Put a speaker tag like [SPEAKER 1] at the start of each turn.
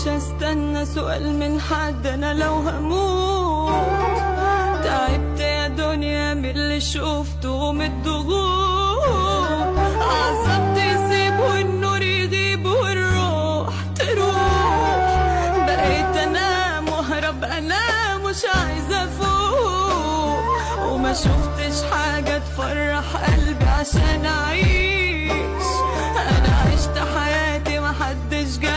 [SPEAKER 1] مش هستنى سؤال من حد انا لو هموت تعبت يا دنيا من اللي شفته ومن الضغوط عصبت يسيب والنور يغيب والروح تروح بقيت انام واهرب انام مش عايزه افوق وما شفتش حاجه تفرح قلبي عشان اعيش انا عشت حياتي محدش جاب